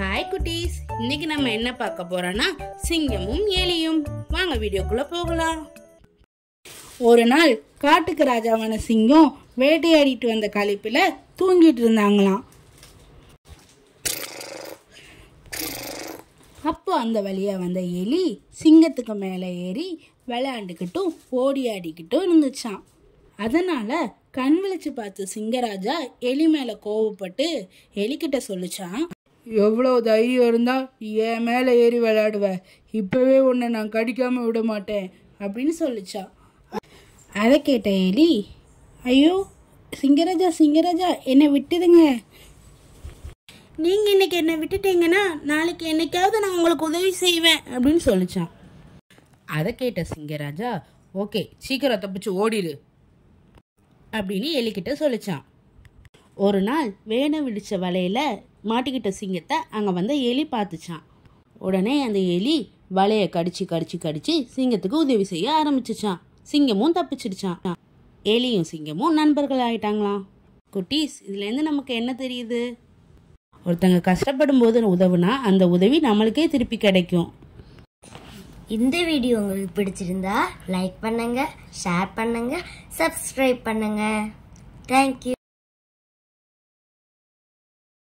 hi குட்டீஸ் இன்னைக்கு நம்ம என்ன பார்க்க போறோம்னா சிங்கமும் எலியும் வாங்க வீடியோக்குள்ள போகலாம் ஒரு நாள் காட்டுக்கு ராஜாவான சிங்கம் வேட்டையாடிட்டு வந்த கழிப்புல தூங்கிட்டு இருந்தாங்களாம் அப்போ அந்த வழியா வந்த எலி சிங்கத்துக்கு மேலே ஏறி விளையாண்டுக்கிட்டும் ஓடி ஆடிக்கிட்டும் இருந்துச்சான் அதனால கண் விழிச்சு பார்த்த சிங்கராஜா எலி மேலே கோவப்பட்டு எலிக்கிட்ட சொல்லிச்சான் எவ்வளோ தைரியம் இருந்தா என் மேலே ஏறி விளையாடுவ இப்பவே உன்னை நான் கடிக்காம விட மாட்டேன் அப்படின்னு சொல்லிச்சான் அதை கேட்ட எலி ஐயோ சிங்கராஜா சிங்கராஜா என்னை விட்டுடுங்க நீங்க இன்னைக்கு என்னை விட்டுட்டீங்கன்னா நாளைக்கு என்னைக்காவது நான் உங்களுக்கு உதவி செய்வேன் அப்படின்னு சொல்லிச்சான் அதை கேட்ட சிங்கராஜா ஓகே சீக்கிரம் தப்பிச்சு ஓடிடு அப்படின்னு எலிக்கிட்ட சொல்லிச்சான் ஒரு நாள் வேண விழிச்ச வலையில மாட்டிக்கிட்ட சிங்கத்தை அங்கே வந்த எலி பார்த்துச்சான் உடனே அந்த எலி வலையை கடிச்சு கடிச்சு கடிச்சு சிங்கத்துக்கு உதவி செய்ய ஆரம்பிச்சுச்சான் சிங்கமும் தப்பிச்சிடுச்சான் எலியும் சிங்கமும் நண்பர்கள் ஆயிட்டாங்களாம் குட்டீஸ் இதுலேருந்து நமக்கு என்ன தெரியுது ஒருத்தங்க கஷ்டப்படும் போது உதவுனா அந்த உதவி நம்மளுக்கே திருப்பி கிடைக்கும் இந்த வீடியோ உங்களுக்கு பிடிச்சிருந்தா லைக் பண்ணுங்க ஷேர் பண்ணுங்க சப்ஸ்கிரைப் பண்ணுங்க தேங்க்யூ